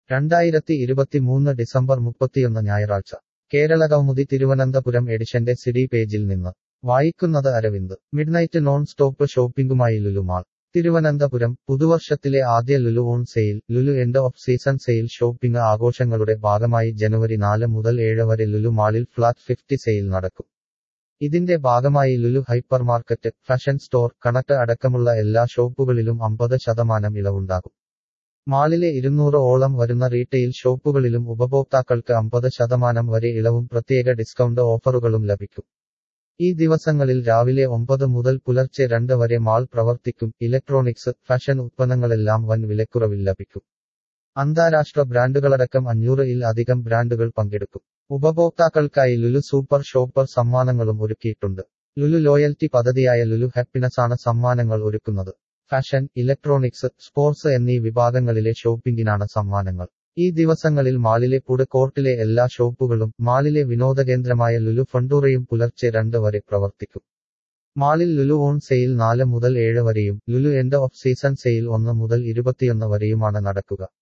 രണ്ടായിരത്തി ഇരുപത്തിമൂന്ന് ഡിസംബർ മുപ്പത്തിയൊന്ന് ഞായറാഴ്ച കേരള കൗമുദി തിരുവനന്തപുരം എഡിഷന്റെ സിഡി പേജിൽ നിന്ന് വായിക്കുന്നത് അരവിന്ദ് മിഡ്നൈറ്റ് നോൺ സ്റ്റോപ്പ് ഷോപ്പിംഗുമായി ലുലുമാൾ തിരുവനന്തപുരം പുതുവർഷത്തിലെ ആദ്യ Lulu on sale Lulu end of season sale shopping ആഘോഷങ്ങളുടെ ഭാഗമായി ജനുവരി നാല് മുതൽ ഏഴ് വരെ ലുലു മാളിൽ ഫ്ലാറ്റ് ഫിഫ്റ്റി സെയിൽ നടക്കും ഇതിന്റെ ഭാഗമായി Lulu hypermarket fashion store connect അടക്കമുള്ള എല്ലാ ഷോപ്പുകളിലും അമ്പത് ശതമാനം ഇളവുണ്ടാകും മാളിലെ ഇരുന്നൂറ് ഓളം വരുന്ന റീറ്റെയിൽ ഷോപ്പുകളിലും ഉപഭോക്താക്കൾക്ക് അമ്പത് ശതമാനം വരെ ഇളവും പ്രത്യേക ഡിസ്കൗണ്ട് ഓഫറുകളും ലഭിക്കും ഈ ദിവസങ്ങളിൽ രാവിലെ ഒമ്പത് മുതൽ പുലർച്ചെ രണ്ട് വരെ മാൾ പ്രവർത്തിക്കും ഇലക്ട്രോണിക്സ് ഫാഷൻ ഉത്പന്നങ്ങളെല്ലാം വൻ വിലക്കുറവിൽ ലഭിക്കും അന്താരാഷ്ട്ര ബ്രാൻഡുകളടക്കം അഞ്ഞൂറ് ഇൽ അധികം ബ്രാൻഡുകൾ പങ്കെടുക്കും ഉപഭോക്താക്കൾക്കായി ലുലു സൂപ്പർ ഷോപ്പർ സമ്മാനങ്ങളും ഒരുക്കിയിട്ടുണ്ട് ലുലു ലോയൽറ്റി പദ്ധതിയായ ലുലു ഹാപ്പിനെസ്സാണ് സമ്മാനങ്ങൾ ഒരുക്കുന്നത് ഫാഷൻ ഇലക്ട്രോണിക്സ് സ്പോർട്സ് എന്നീ വിഭാഗങ്ങളിലെ ഷോപ്പിംഗിനാണ് സമ്മാനങ്ങൾ ഈ ദിവസങ്ങളിൽ മാളിലെ ഫുഡ് കോർട്ടിലെ എല്ലാ ഷോപ്പുകളും മാളിലെ വിനോദകേന്ദ്രമായ ലുലു ഫണ്ടൂറയും പുലർച്ചെ രണ്ട് വരെ പ്രവർത്തിക്കും മാളിൽ ലുലു ഓൺ സെയിൽ നാല് മുതൽ ഏഴ് വരെയും Lulu end of season sale ഒന്ന് മുതൽ ഇരുപത്തിയൊന്ന് വരെയുമാണ് നടക്കുക